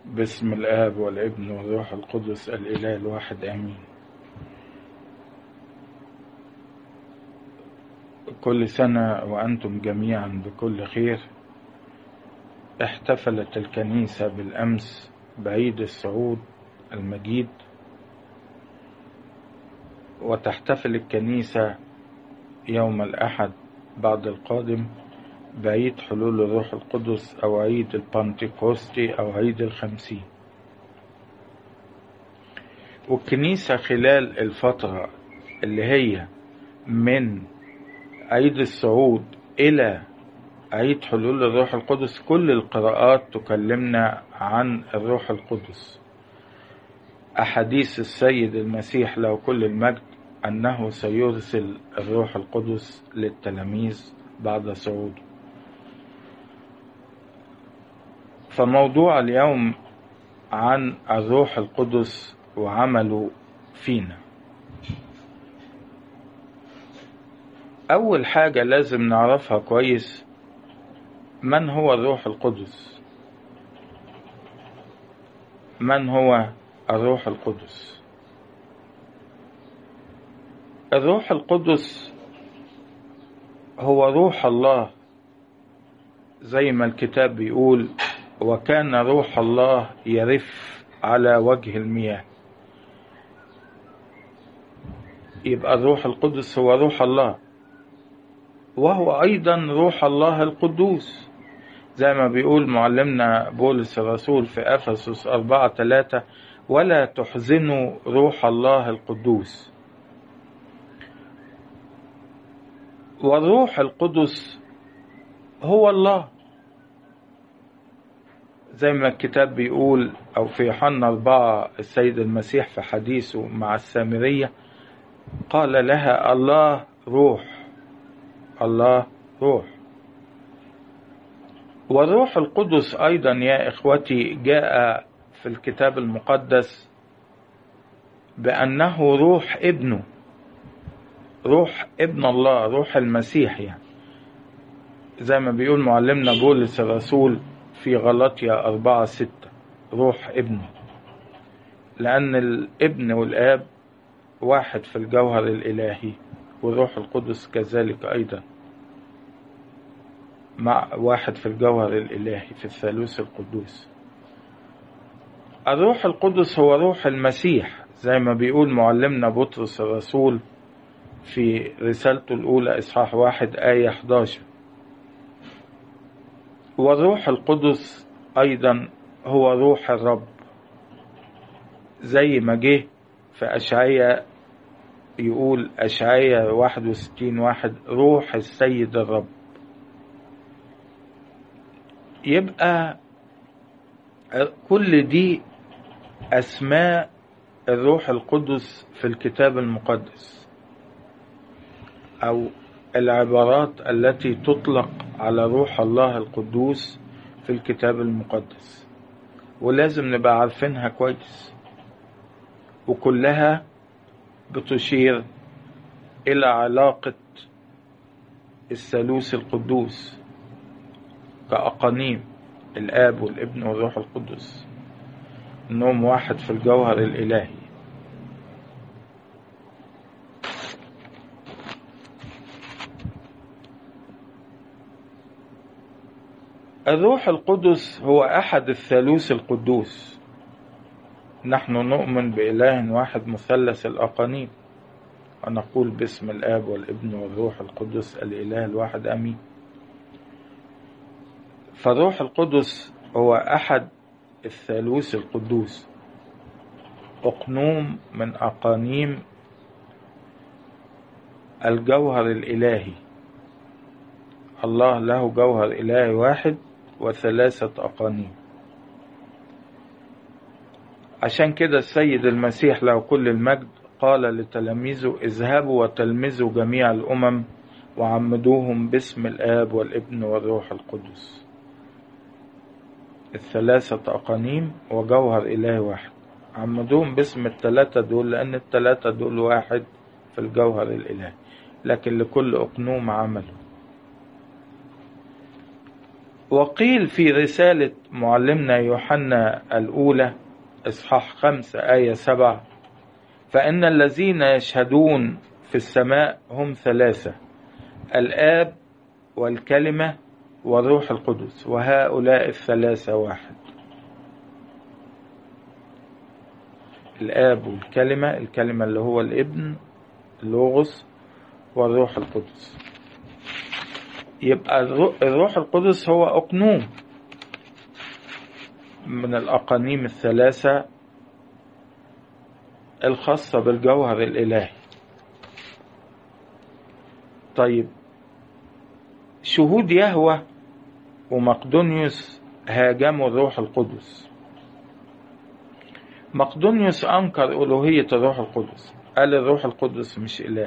باسم الآب والابن والروح القدس الإله الواحد آمين كل سنة وأنتم جميعا بكل خير احتفلت الكنيسة بالأمس بعيد الصعود المجيد وتحتفل الكنيسة يوم الأحد بعد القادم بعيد حلول الروح القدس أو عيد البنتيكوستي أو عيد الخمسين والكنيسة خلال الفترة اللي هي من عيد الصعود إلى عيد حلول الروح القدس كل القراءات تكلمنا عن الروح القدس أحاديث السيد المسيح له كل المجد أنه سيرسل الروح القدس للتلاميذ بعد صعوده فموضوع اليوم عن الروح القدس وعمله فينا أول حاجة لازم نعرفها كويس من هو الروح القدس من هو الروح القدس الروح القدس هو روح الله زي ما الكتاب بيقول وكان روح الله يرف على وجه المياه يبقى الروح القدس هو روح الله وهو أيضا روح الله القدوس زي ما بيقول معلمنا بولس الرسول في أفسس أربعة ثلاثة ولا تحزنوا روح الله القدوس والروح القدس هو الله زي ما الكتاب بيقول أو في يوحنا أربعة السيد المسيح في حديثه مع السامرية قال لها الله روح الله روح والروح القدس أيضا يا إخوتي جاء في الكتاب المقدس بأنه روح ابنه روح ابن الله روح المسيح يعني زي ما بيقول معلمنا بولس الرسول في غلطية أربعة ستة روح ابنه لأن الابن والآب واحد في الجوهر الإلهي والروح القدس كذلك أيضا مع واحد في الجوهر الإلهي في الثالوث القدوس الروح القدس هو روح المسيح زي ما بيقول معلمنا بطرس الرسول في رسالته الأولى إصحاح واحد آية 11 والروح القدس أيضا هو روح الرب زي ما جه في أشعية يقول أشعية 61 واحد روح السيد الرب يبقى كل دي أسماء الروح القدس في الكتاب المقدس أو العبارات التي تطلق على روح الله القدوس في الكتاب المقدس ولازم نبقى عارفينها كويس وكلها بتشير إلى علاقة الثالوث القدوس كأقانيم الآب والابن والروح القدس إنهم واحد في الجوهر الإلهي الروح القدس هو أحد الثالوث القدوس نحن نؤمن بإله واحد مثلث الأقانيم ونقول باسم الآب والابن والروح القدس الإله الواحد أمين فالروح القدس هو أحد الثالوث القدوس أقنوم من أقانيم الجوهر الإلهي الله له جوهر إلهي واحد وثلاثة أقانيم عشان كده السيد المسيح له كل المجد قال لتلاميذه اذهبوا وتلمذوا جميع الأمم وعمدوهم باسم الآب والابن والروح القدس الثلاثة أقانيم وجوهر إلهي واحد عمدوهم باسم الثلاثة دول لأن الثلاثة دول واحد في الجوهر الإلهي لكن لكل أقنوم عمله وقيل في رسالة معلمنا يوحنا الأولى إصحاح خمسة آية سبعة فإن الذين يشهدون في السماء هم ثلاثة الآب والكلمة والروح القدس وهؤلاء الثلاثة واحد الآب والكلمة الكلمة اللي هو الابن اللوغوس والروح القدس يبقى الروح القدس هو أقنوم من الأقانيم الثلاثة الخاصة بالجوهر الإلهي طيب شهود يهوى ومقدونيوس هاجموا الروح القدس مقدونيوس أنكر ألوهية الروح القدس قال الروح القدس مش إله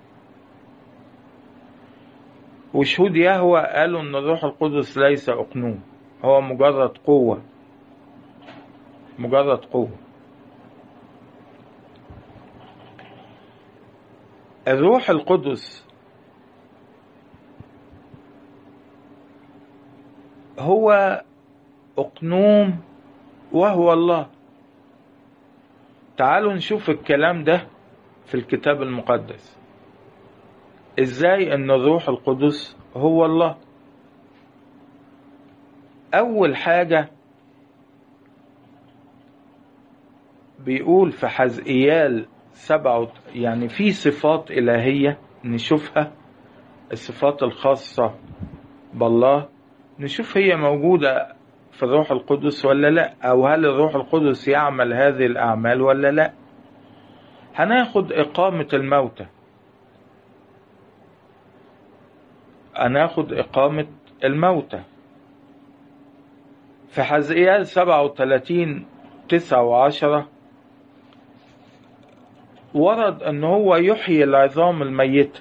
وشهود يهوى قالوا ان الروح القدس ليس اقنوم هو مجرد قوة مجرد قوة الروح القدس هو اقنوم وهو الله تعالوا نشوف الكلام ده في الكتاب المقدس ازاي ان الروح القدس هو الله اول حاجة بيقول في حزقيال سبعة يعني في صفات إلهية نشوفها الصفات الخاصة بالله نشوف هي موجودة في الروح القدس ولا لا أو هل الروح القدس يعمل هذه الأعمال ولا لا هناخد إقامة الموتى هناخد إقامة الموتى في حزقيال سبعة وتلاتين تسعة وعشرة ورد أن هو يحيي العظام الميتة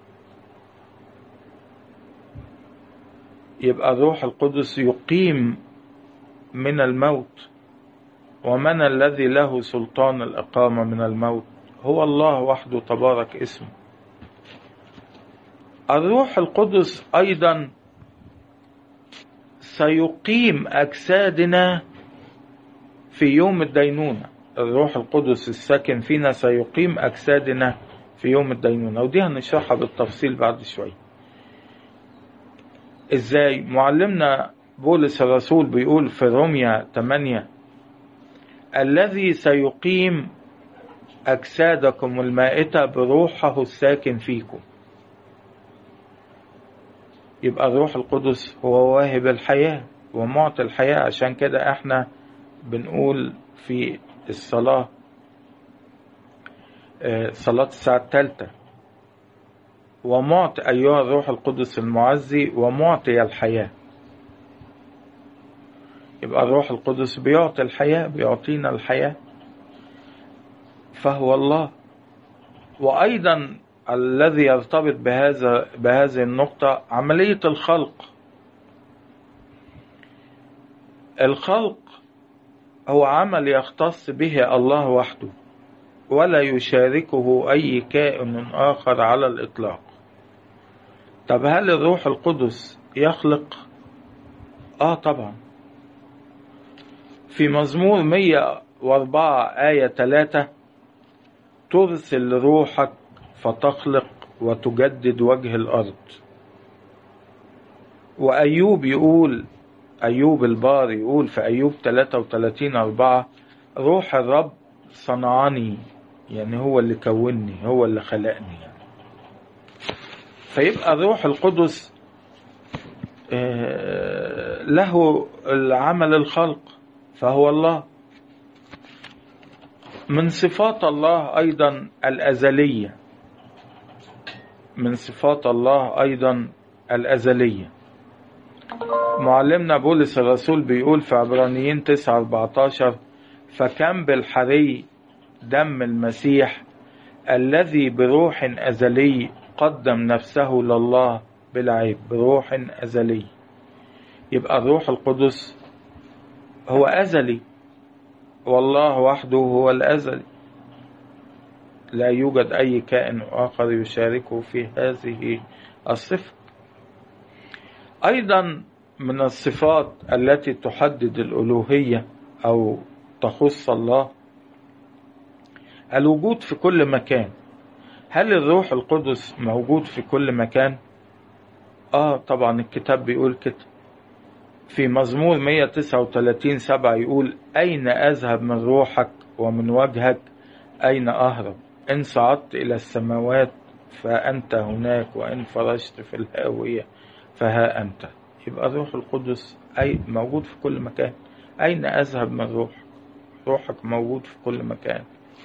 يبقى الروح القدس يقيم من الموت ومن الذي له سلطان الإقامة من الموت هو الله وحده تبارك اسمه الروح القدس أيضا سيقيم أجسادنا في يوم الدينونة الروح القدس الساكن فينا سيقيم أجسادنا في يوم الدينونة ودي هنشرحها بالتفصيل بعد شوية ازاي معلمنا بولس الرسول بيقول في روميا 8 الذي سيقيم أجسادكم المائتة بروحه الساكن فيكم يبقى الروح القدس هو واهب الحياة ومعطي الحياة عشان كده احنا بنقول في الصلاة صلاة الساعة الثالثة ومعطي أيها الروح القدس المعزي ومعطي الحياة يبقى الروح القدس بيعطي الحياة بيعطينا الحياة فهو الله وأيضا الذي يرتبط بهذا بهذه النقطة عملية الخلق الخلق هو عمل يختص به الله وحده ولا يشاركه أي كائن آخر على الإطلاق طب هل الروح القدس يخلق؟ آه طبعا في مزمور 104 آية 3 ترسل روحك فتخلق وتجدد وجه الأرض وأيوب يقول أيوب البار يقول في أيوب 33 4 روح الرب صنعني يعني هو اللي كونني هو اللي خلقني يعني. فيبقى الروح القدس له العمل الخلق فهو الله من صفات الله أيضا الأزلية من صفات الله أيضا الأزلية معلمنا بولس الرسول بيقول في عبرانيين 9 14 فكم بالحري دم المسيح الذي بروح أزلي قدم نفسه لله بلا عيب بروح أزلي يبقى الروح القدس هو أزلي والله وحده هو الأزلي لا يوجد أي كائن آخر يشاركه في هذه الصفة أيضا من الصفات التي تحدد الألوهية أو تخص الله الوجود في كل مكان هل الروح القدس موجود في كل مكان اه طبعا الكتاب بيقول كده في مزمور 139 سبعة يقول أين أذهب من روحك ومن وجهك أين أهرب إن صعدت إلى السماوات فأنت هناك وإن فرشت في الهاوية فها أنت يبقى الروح القدس أي موجود في كل مكان أين أذهب من روح روحك موجود في كل مكان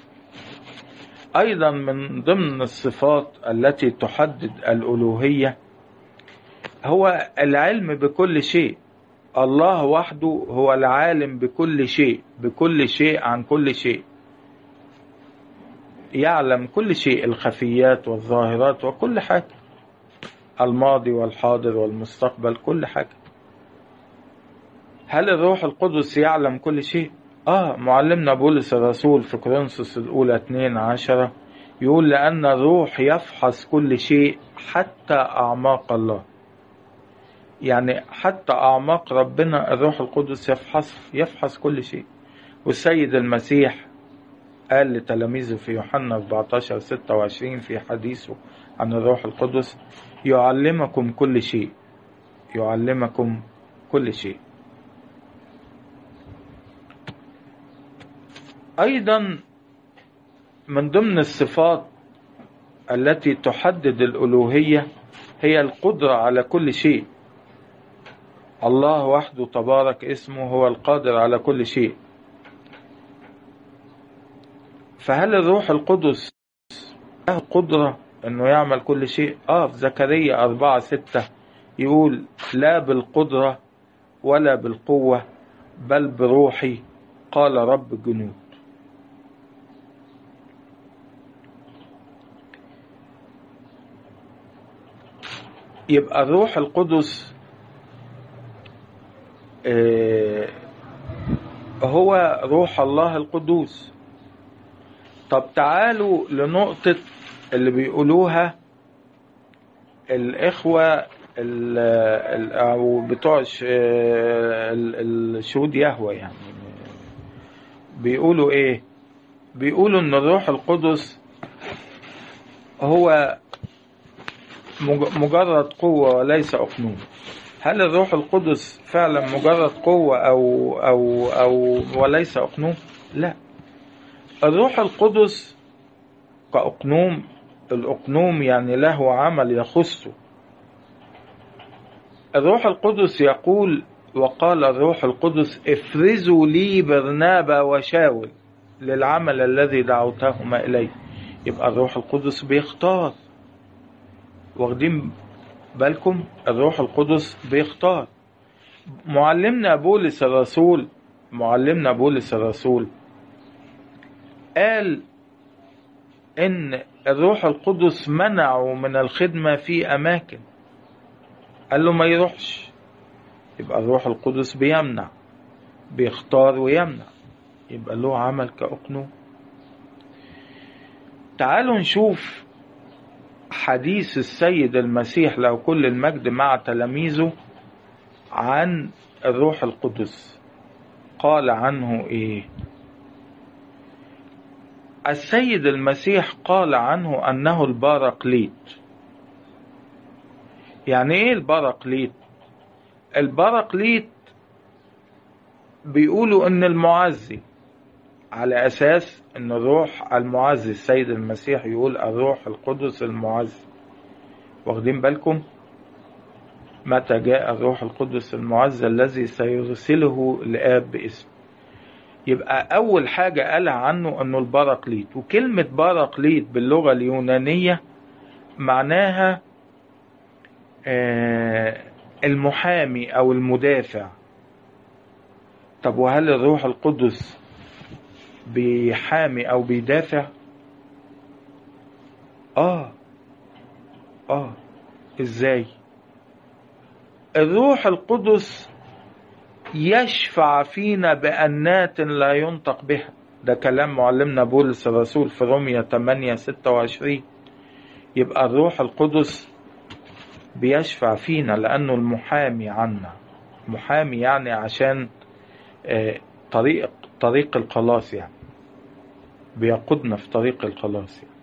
أيضا من ضمن الصفات التي تحدد الألوهية هو العلم بكل شيء الله وحده هو العالم بكل شيء بكل شيء عن كل شيء يعلم كل شيء الخفيات والظاهرات وكل حاجة الماضي والحاضر والمستقبل كل حاجة هل الروح القدس يعلم كل شيء آه معلمنا بولس الرسول في كورنثوس الأولى 2 عشرة يقول لأن الروح يفحص كل شيء حتى أعماق الله يعني حتى أعماق ربنا الروح القدس يفحص يفحص كل شيء والسيد المسيح قال لتلاميذه في يوحنا 14 26 في حديثه عن الروح القدس يعلمكم كل شيء يعلمكم كل شيء أيضا من ضمن الصفات التي تحدد الألوهية هي القدرة على كل شيء الله وحده تبارك اسمه هو القادر على كل شيء فهل الروح القدس له قدرة انه يعمل كل شيء اه في زكريا أربعة ستة يقول لا بالقدرة ولا بالقوة بل بروحي قال رب الجنود يبقى الروح القدس آه هو روح الله القدوس طب تعالوا لنقطة اللي بيقولوها الإخوة ال ال أو بتوع الشهود يهوى يعني بيقولوا إيه؟ بيقولوا إن الروح القدس هو مجرد قوة وليس أقنوم هل الروح القدس فعلا مجرد قوة أو أو أو وليس أقنوم؟ لا الروح القدس كأقنوم الأقنوم يعني له عمل يخصه الروح القدس يقول وقال الروح القدس افرزوا لي برنابا وشاول للعمل الذي دعوتهما إليه يبقى الروح القدس بيختار واخدين بالكم الروح القدس بيختار معلمنا بولس الرسول معلمنا بولس الرسول قال ان الروح القدس منعه من الخدمة في اماكن قال له ما يروحش يبقى الروح القدس بيمنع بيختار ويمنع يبقى له عمل كأقنو تعالوا نشوف حديث السيد المسيح له كل المجد مع تلاميذه عن الروح القدس قال عنه ايه السيد المسيح قال عنه انه البارقليت يعني ايه البارقليت البارقليت بيقولوا ان المعزي على اساس ان الروح المعزي السيد المسيح يقول الروح القدس المعزي واخدين بالكم متى جاء الروح القدس المعزى الذي سيرسله لآب باسم يبقى أول حاجة قالها عنه أنه البارقليت وكلمة بارقليت باللغة اليونانية معناها المحامي أو المدافع طب وهل الروح القدس بيحامي أو بيدافع آه آه إزاي الروح القدس يشفع فينا بأنات لا ينطق بها ده كلام معلمنا بولس الرسول في رومية 8 26 يبقى الروح القدس بيشفع فينا لأنه المحامي عنا محامي يعني عشان آه، طريق طريق الخلاص يعني بيقودنا في طريق الخلاص يعني.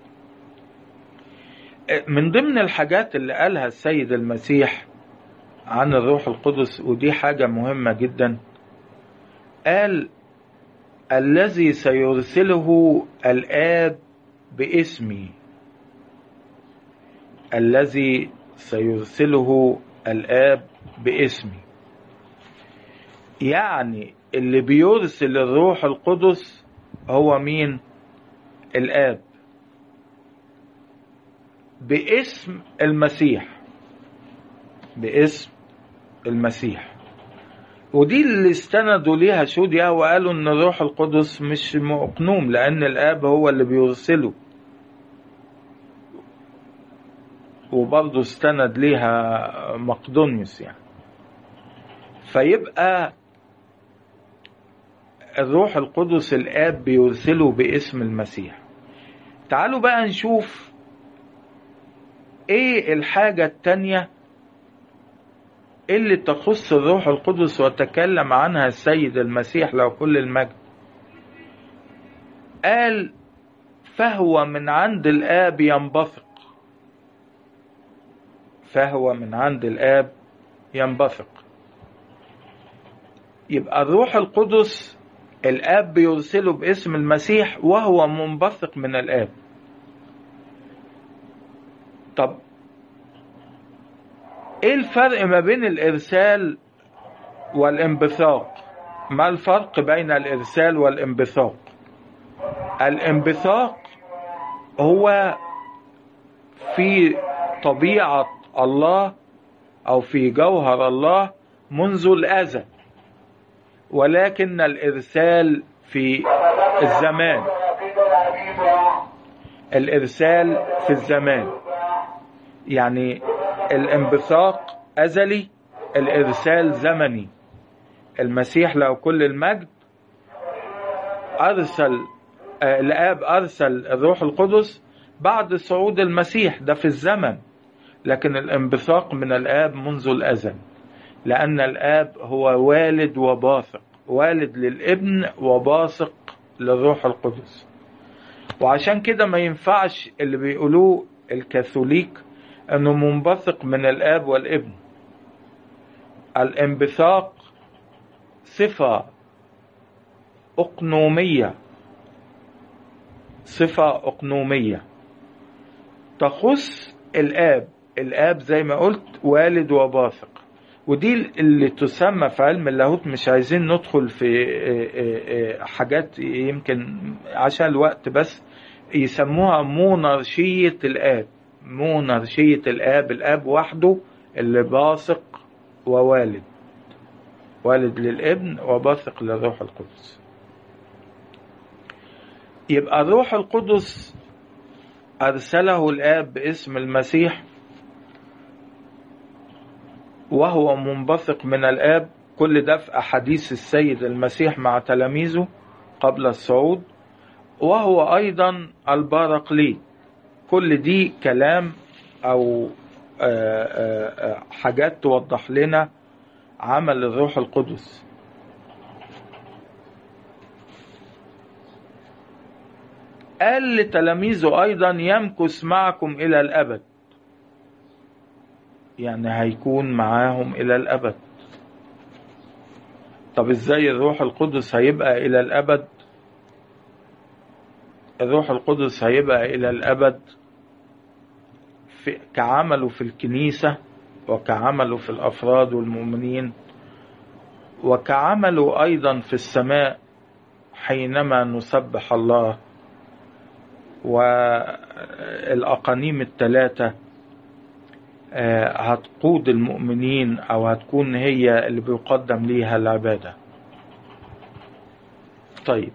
آه، من ضمن الحاجات اللي قالها السيد المسيح عن الروح القدس ودي حاجة مهمة جدا قال الذي سيرسله الآب باسمي الذي سيرسله الآب باسمي يعني اللي بيرسل الروح القدس هو مين الآب باسم المسيح باسم المسيح ودي اللي استندوا ليها شهود وقالوا ان الروح القدس مش مقنوم لان الاب هو اللي بيرسله وبرضه استند ليها مقدونيوس يعني فيبقى الروح القدس الاب بيرسله باسم المسيح تعالوا بقى نشوف ايه الحاجة التانية اللي تخص الروح القدس وتكلم عنها السيد المسيح له كل المجد قال فهو من عند الآب ينبثق فهو من عند الآب ينبثق يبقى الروح القدس الآب بيرسله باسم المسيح وهو منبثق من الآب طب ايه الفرق ما بين الارسال والانبثاق ما الفرق بين الارسال والانبثاق الانبثاق هو في طبيعة الله او في جوهر الله منذ الازل ولكن الارسال في الزمان الارسال في الزمان يعني الانبثاق أزلي الإرسال زمني المسيح له كل المجد أرسل آه الآب أرسل الروح القدس بعد صعود المسيح ده في الزمن لكن الانبثاق من الآب منذ الأزل لأن الآب هو والد وباثق والد للابن وباثق للروح القدس وعشان كده ما ينفعش اللي بيقولوه الكاثوليك انه منبثق من الاب والابن الانبثاق صفة اقنومية صفة اقنومية تخص الاب الاب زي ما قلت والد وباثق ودي اللي تسمى في علم اللاهوت مش عايزين ندخل في حاجات يمكن عشان الوقت بس يسموها مونرشية الآب مونرشية الآب الآب وحده اللي باثق ووالد والد للابن وباثق للروح القدس يبقى الروح القدس أرسله الآب باسم المسيح وهو منبثق من الآب كل ده في أحاديث السيد المسيح مع تلاميذه قبل الصعود وهو أيضا البارقلي كل دي كلام أو آآ آآ حاجات توضح لنا عمل الروح القدس قال لتلاميذه أيضا يمكث معكم إلى الأبد يعني هيكون معاهم إلى الأبد طب إزاي الروح القدس هيبقى إلى الأبد الروح القدس هيبقى إلى الأبد في كعمله في الكنيسة وكعمله في الأفراد والمؤمنين وكعمله أيضا في السماء حينما نسبح الله والأقانيم الثلاثة هتقود المؤمنين أو هتكون هي اللي بيقدم ليها العبادة طيب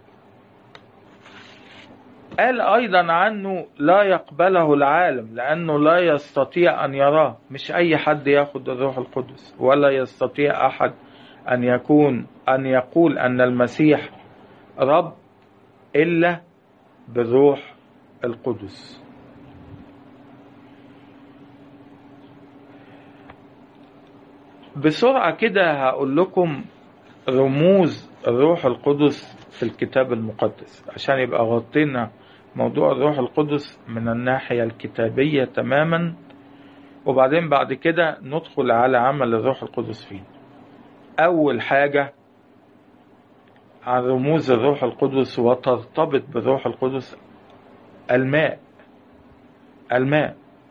قال أيضا عنه لا يقبله العالم لأنه لا يستطيع أن يراه مش أي حد ياخد الروح القدس ولا يستطيع أحد أن يكون أن يقول أن المسيح رب إلا بالروح القدس بسرعة كده هقول لكم رموز الروح القدس في الكتاب المقدس عشان يبقى غطينا موضوع الروح القدس من الناحية الكتابية تماما وبعدين بعد كده ندخل على عمل الروح القدس فيه أول حاجة عن رموز الروح القدس وترتبط بالروح القدس الماء الماء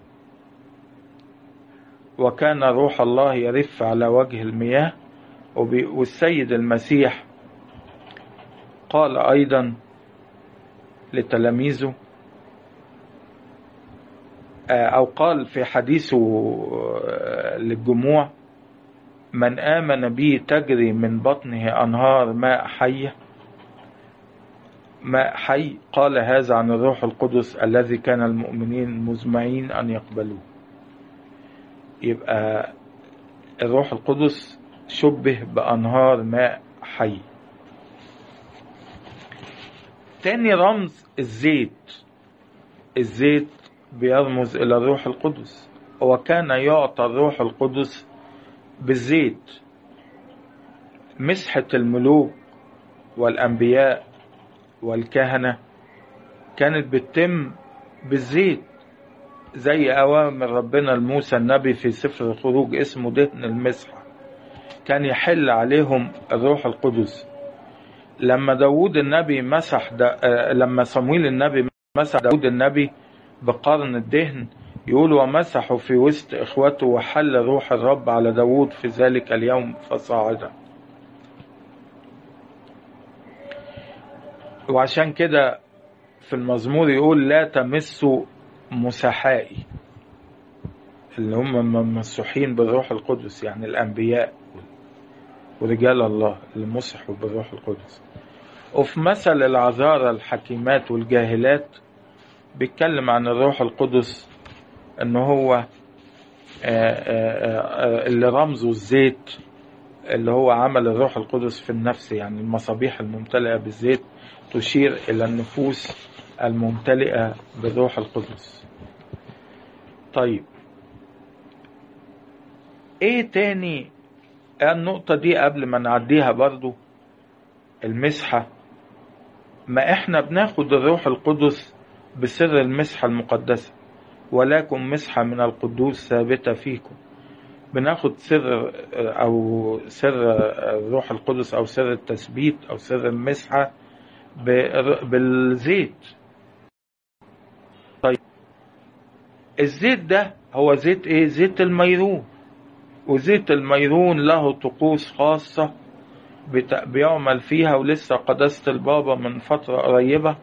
وكان روح الله يرف على وجه المياه والسيد المسيح قال أيضا لتلاميذه أو قال في حديثه للجموع من آمن بي تجري من بطنه أنهار ماء حية ماء حي قال هذا عن الروح القدس الذي كان المؤمنين مزمعين أن يقبلوه يبقى الروح القدس شبه بأنهار ماء حي تاني رمز الزيت الزيت بيرمز إلى الروح القدس وكان يعطى الروح القدس بالزيت مسحة الملوك والأنبياء والكهنة كانت بتتم بالزيت زي أوامر ربنا لموسى النبي في سفر الخروج اسمه دهن المسحة كان يحل عليهم الروح القدس لما داود النبي مسح دا لما صمويل النبي مسح داود النبي بقرن الدهن يقول ومسحوا في وسط إخوته وحل روح الرب على داود في ذلك اليوم فصاعدا وعشان كده في المزمور يقول لا تمسوا مسحائي اللي هم ممسوحين بالروح القدس يعني الأنبياء ورجال الله اللي مسحوا بالروح القدس وفي مثل العذارى الحكيمات والجاهلات بيتكلم عن الروح القدس ان هو اللي رمزه الزيت اللي هو عمل الروح القدس في النفس يعني المصابيح الممتلئة بالزيت تشير إلى النفوس الممتلئة بالروح القدس طيب ايه تاني النقطة دي قبل ما نعديها برضو المسحة ما احنا بناخد الروح القدس بسر المسحة المقدسة ولكم مسحة من القدوس ثابتة فيكم بناخد سر او سر الروح القدس او سر التثبيت او سر المسحة بالزيت طيب الزيت ده هو زيت ايه زيت الميرون وزيت الميرون له طقوس خاصة بيعمل فيها ولسه قداسة البابا من فترة قريبة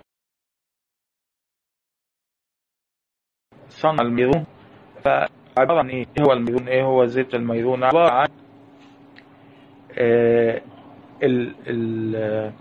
صنع الميرون فعبارة عن ايه هو الميرون ايه هو زيت الميرون عبارة عن آه ال ال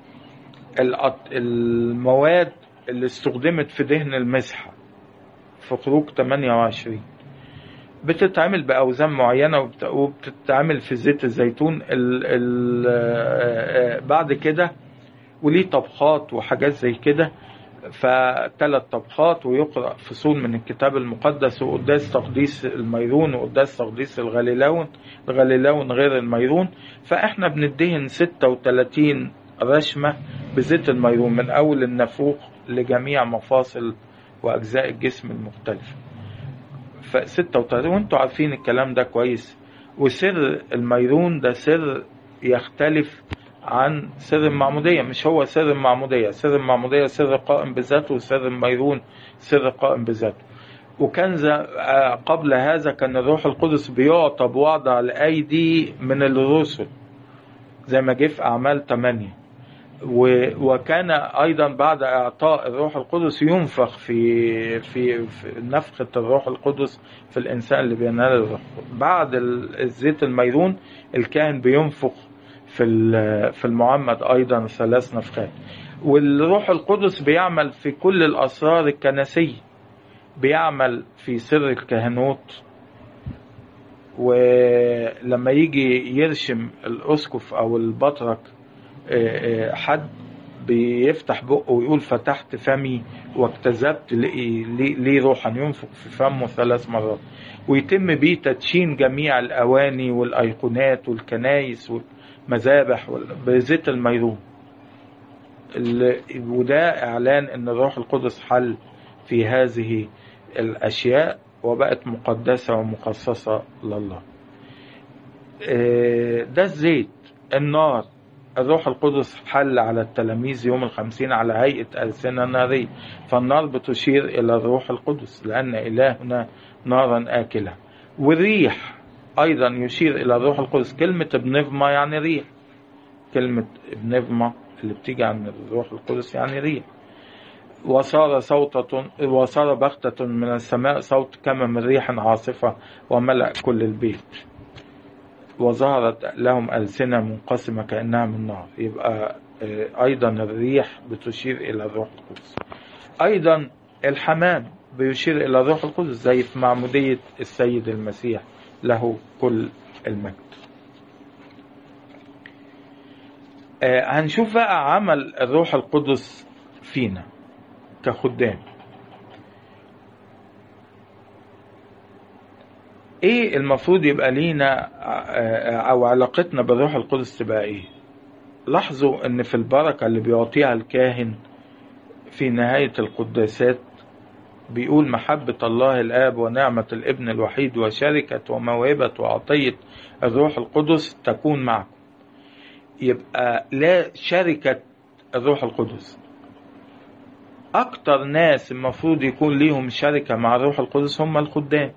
المواد اللي استخدمت في دهن المسحة في خروج 28 بتتعمل بأوزان معينة وبتتعمل في زيت الزيتون ال ال بعد كده وليه طبخات وحاجات زي كده فثلاث طبخات ويقرأ فصول من الكتاب المقدس وقداس تقديس الميرون وقداس تقديس الغليلون الغليلون غير الميرون فاحنا بندهن 36 رشمة بزيت الميرون من أول النافوخ لجميع مفاصل وأجزاء الجسم المختلفة ف 36 وانتوا عارفين الكلام ده كويس وسر الميرون ده سر يختلف عن سر المعمودية مش هو سر المعمودية سر المعمودية سر قائم بذاته وسر الميرون سر قائم بذاته وكان قبل هذا كان الروح القدس بيعطى بوضع الأيدي من الرسل زي ما جه في أعمال 8 وكان أيضا بعد إعطاء الروح القدس ينفخ في في, في نفخة الروح القدس في الإنسان اللي بينال الروح بعد الزيت الميرون الكاهن بينفخ في في المعمد أيضا ثلاث نفخات والروح القدس بيعمل في كل الأسرار الكنسية بيعمل في سر الكهنوت ولما يجي يرشم الأسقف أو البطرك حد بيفتح بقه ويقول فتحت فمي واكتذبت لي, لي, لي روحا ينفق في فمه ثلاث مرات ويتم بيه تدشين جميع الأواني والأيقونات والكنايس والمذابح وال- بزيت الميرون ال- وده إعلان أن الروح القدس حل في هذه الأشياء وبقت مقدسة ومخصصة لله آه، ده الزيت النار الروح القدس حل على التلاميذ يوم الخمسين على هيئة ألسنة نارية فالنار بتشير إلى الروح القدس لأن إلهنا نارا آكلة والريح أيضا يشير إلى الروح القدس كلمة بنفما يعني ريح كلمة بنفما اللي بتيجي عن الروح القدس يعني ريح وصار صوتة وصار بغتة من السماء صوت كما من ريح عاصفة وملأ كل البيت وظهرت لهم ألسنة منقسمة كأنها من نار يبقى آه، أيضا الريح بتشير إلى الروح القدس أيضا الحمام بيشير إلى الروح القدس زي في معمودية السيد المسيح له كل المجد آه، هنشوف بقى عمل الروح القدس فينا كخدام ايه المفروض يبقى لينا آه، او علاقتنا بالروح القدس تبقى ايه لاحظوا ان في البركة اللي بيعطيها الكاهن في نهاية القداسات بيقول محبة الله الآب ونعمة الابن الوحيد وشركة وموهبة وعطية الروح القدس تكون معكم يبقى لا شركة الروح القدس أكتر ناس المفروض يكون ليهم شركة مع الروح القدس هم الخدام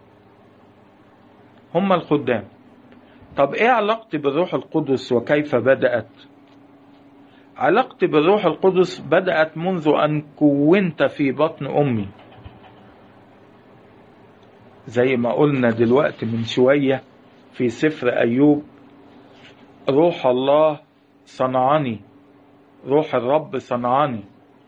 هم الخدام طب ايه علاقتي بالروح القدس وكيف بدأت علاقتي بالروح القدس بدأت منذ أن كونت في بطن أمي زي ما قلنا دلوقتي من شوية في سفر أيوب روح الله صنعني روح الرب صنعني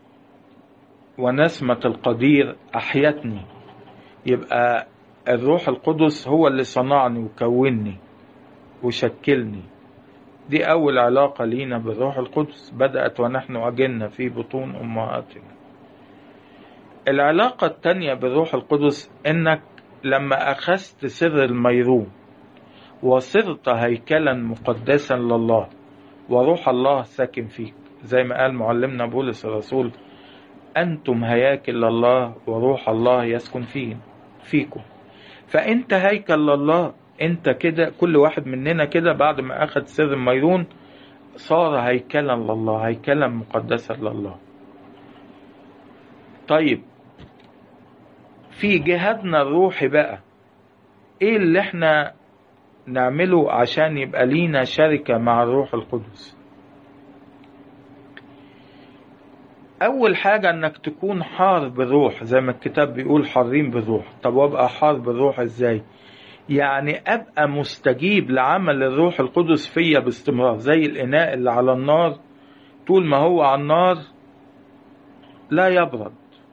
ونسمة القدير أحيتني يبقى الروح القدس هو اللي صنعني وكونني وشكلني دي أول علاقة لينا بالروح القدس بدأت ونحن أجلنا في بطون أمهاتنا العلاقة التانية بالروح القدس إنك لما أخذت سر الميروم وصرت هيكلا مقدسا لله وروح الله ساكن فيك زي ما قال معلمنا بولس الرسول أنتم هياكل لله وروح الله يسكن فيه فيكم فأنت هيكل لله أنت كده كل واحد مننا كده بعد ما أخذ سر الميرون صار هيكلا لله هيكلا مقدسا لله طيب في جهادنا الروحي بقى ايه اللي احنا نعمله عشان يبقى لينا شركة مع الروح القدس اول حاجة انك تكون حار بالروح زي ما الكتاب بيقول حارين بالروح طب وابقى حار بالروح ازاي يعني ابقى مستجيب لعمل الروح القدس فيا باستمرار زي الاناء اللي على النار طول ما هو على النار لا يبرد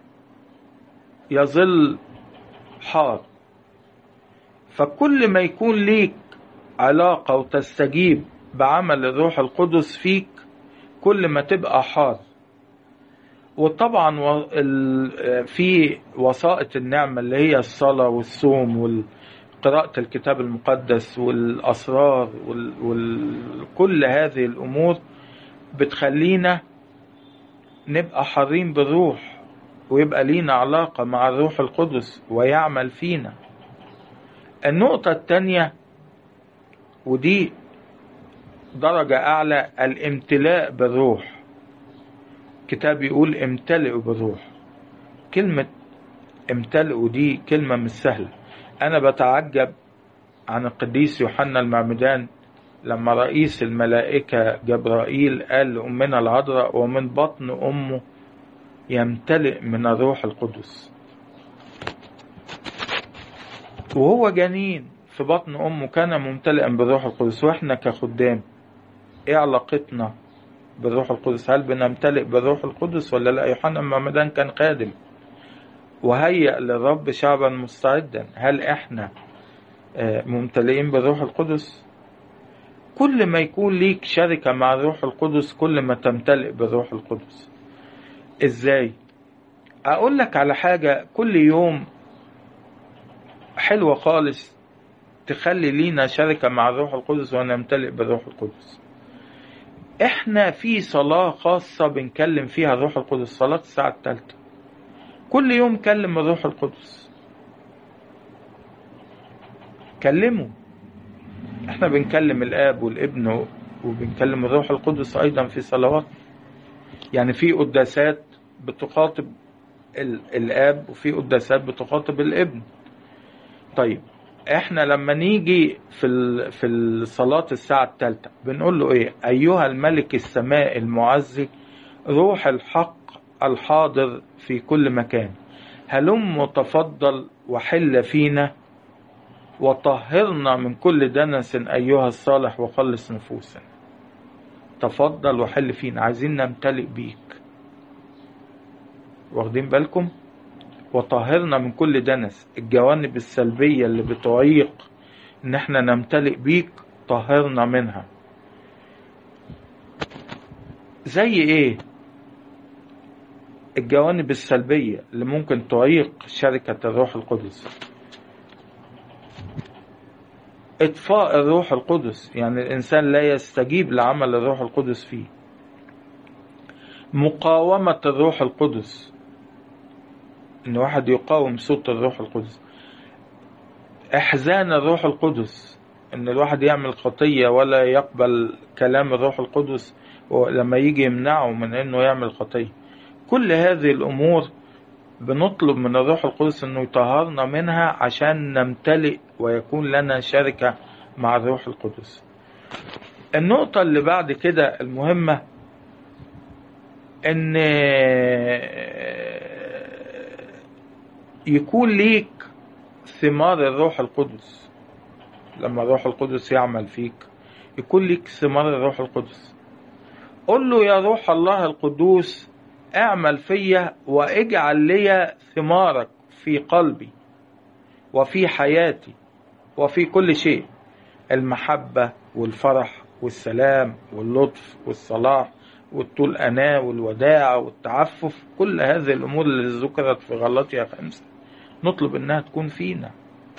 يظل حار فكل ما يكون ليك علاقة وتستجيب بعمل الروح القدس فيك كل ما تبقى حار وطبعا و- ال- في وسائط النعمة اللي هي الصلاة والصوم وقراءة الكتاب المقدس والأسرار وكل هذه الأمور بتخلينا نبقى حارين بالروح ويبقى لينا علاقة مع الروح القدس ويعمل فينا النقطة التانية ودي درجة أعلى الامتلاء بالروح كتاب يقول امتلئوا بالروح كلمة امتلئوا دي كلمة مش سهلة أنا بتعجب عن القديس يوحنا المعمدان لما رئيس الملائكة جبرائيل قال لأمنا العذراء ومن بطن أمه يمتلئ من الروح القدس وهو جنين في بطن أمه كان ممتلئا بالروح القدس وإحنا كخدام إيه علاقتنا بالروح القدس هل بنمتلئ بالروح القدس ولا لا يوحنا المعمدان كان خادم وهيأ للرب شعبا مستعدا هل إحنا آه، ممتلئين بالروح القدس كل ما يكون ليك شركة مع الروح القدس كل ما تمتلئ بالروح القدس ازاي اقول لك على حاجة كل يوم حلوة خالص تخلي لينا شركة مع الروح القدس ونمتلئ بالروح القدس احنا في صلاة خاصة بنكلم فيها الروح القدس صلاة الساعة الثالثة كل يوم كلم الروح القدس كلمه احنا بنكلم الاب والابن وبنكلم الروح القدس ايضا في صلوات يعني في قداسات بتخاطب الاب وفي قداسات بتخاطب الابن طيب احنا لما نيجي في في الصلاة الساعة الثالثة بنقول له ايه ايها الملك السماء المعزي روح الحق الحاضر في كل مكان هلم تفضل وحل فينا وطهرنا من كل دنس ايها الصالح وخلص نفوسنا تفضل وحل فينا عايزين نمتلئ بيك واخدين بالكم وطهرنا من كل دنس الجوانب السلبية اللي بتعيق ان احنا نمتلئ بيك طهرنا منها زي ايه الجوانب السلبية اللي ممكن تعيق شركة الروح القدس اطفاء الروح القدس يعني الانسان لا يستجيب لعمل الروح القدس فيه مقاومة الروح القدس ان واحد يقاوم صوت الروح القدس احزان الروح القدس ان الواحد يعمل خطية ولا يقبل كلام الروح القدس لما يجي يمنعه من انه يعمل خطية كل هذه الامور بنطلب من الروح القدس انه يطهرنا منها عشان نمتلئ ويكون لنا شركة مع الروح القدس النقطة اللي بعد كده المهمة ان يكون ليك ثمار الروح القدس لما الروح القدس يعمل فيك يكون ليك ثمار الروح القدس قل له يا روح الله القدوس اعمل فيا واجعل لي ثمارك في قلبي وفي حياتي وفي كل شيء المحبة والفرح والسلام واللطف والصلاح والطول أناة والوداع والتعفف كل هذه الأمور اللي ذكرت في غلطية خمسة نطلب إنها تكون فينا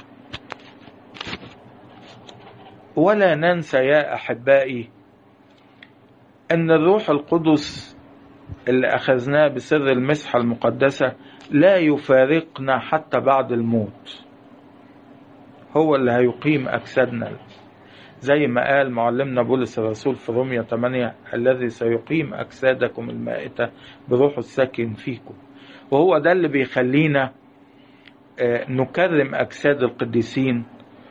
ولا ننسى يا أحبائي أن الروح القدس اللي أخذناه بسر المسحة المقدسة لا يفارقنا حتى بعد الموت هو اللي هيقيم أجسادنا زي ما قال معلمنا بولس الرسول في رومية 8 الذي سيقيم أجسادكم المائتة بروح الساكن فيكم وهو ده اللي بيخلينا نكرم أجساد القديسين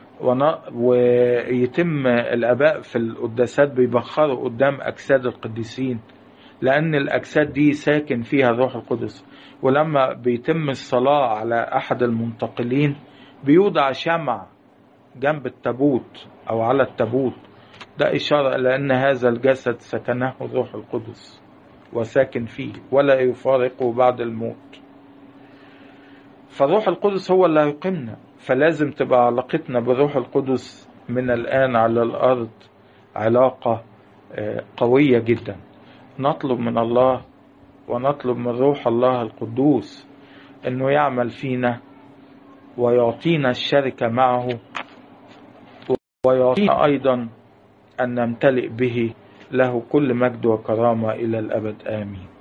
ويتم الآباء في القداسات بيبخروا قدام أجساد القديسين لأن الأجساد دي ساكن فيها الروح القدس ولما بيتم الصلاة على أحد المنتقلين بيوضع شمع جنب التابوت أو على التابوت ده إشارة إلى أن هذا الجسد سكنه الروح القدس وساكن فيه ولا يفارقه بعد الموت فالروح القدس هو اللي هيقيمنا فلازم تبقى علاقتنا بالروح القدس من الآن على الأرض علاقة قوية جدا نطلب من الله ونطلب من روح الله القدوس انه يعمل فينا ويعطينا الشركة معه ويعطينا ايضا ان نمتلئ به له كل مجد وكرامة الى الابد امين